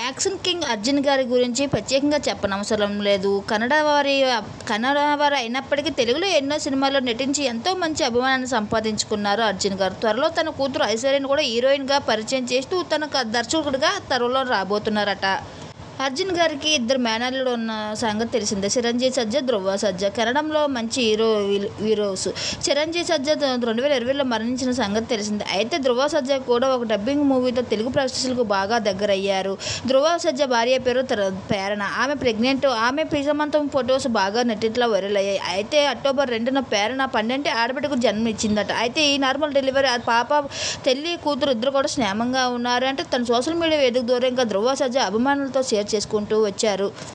action king Arjun గారి గురించి ప్రత్యేకంగా చెప్పనవసరం లేదు కన్నడ వారి కన్నడ వారు అయినప్పటికీ తెలుగులో ఎన్నో సినిమాల్లో నటించి ఎంతో మంచి అభిమానాన్ని సంపాదించుకున్నారు అర్జున్ గారు త్వరలో తన కూతురు ఐశ్వర్యను కూడా హీరోయిన్గా పరిచయం చేస్తూ తన దర్శకుడిగా త్వరలో రాబోతున్నారట అర్జున్ గారికి ఇద్దరు మేనల్లుడు ఉన్న సంగతి తెలిసిందే చిరంజీవి సజ్జ ధ్రువ సజ్జ కన్నడంలో మంచి హీరో హీరోస్ చిరంజీవి సజ్జ రెండు వేల ఇరవైలో మరణించిన సంగతి తెలిసిందే అయితే ధ్రువ సజ్జ కూడా ఒక డబ్బింగ్ మూవీతో తెలుగు ప్రేక్షకులకు బాగా దగ్గరయ్యారు ధ్రువ సజ్జ భార్య పేరు తర- ప్రేరణ ఆమె ప్రెగ్నెంట్ ఆమె ప్రిజమంతం ఫొటోస్ బాగా నెట్టిట్లో వైరల్ అయ్యాయి అయితే అక్టోబర్ రెండున ప్రేరణ పన్నెండు ఆడబిడ్డకు జన్మ ఇచ్చిందట అయితే ఈ నార్మల్ డెలివరీ ఆ పాప తల్లి కూతురు ఇద్దరు కూడా స్నేహంగా ఉన్నారు అంటే తన సోషల్ మీడియా వేదిక దూరంగా ధ్రువ సజ్జ అభిమానులతో షేర్ చేసుకుంటూ వచ్చారు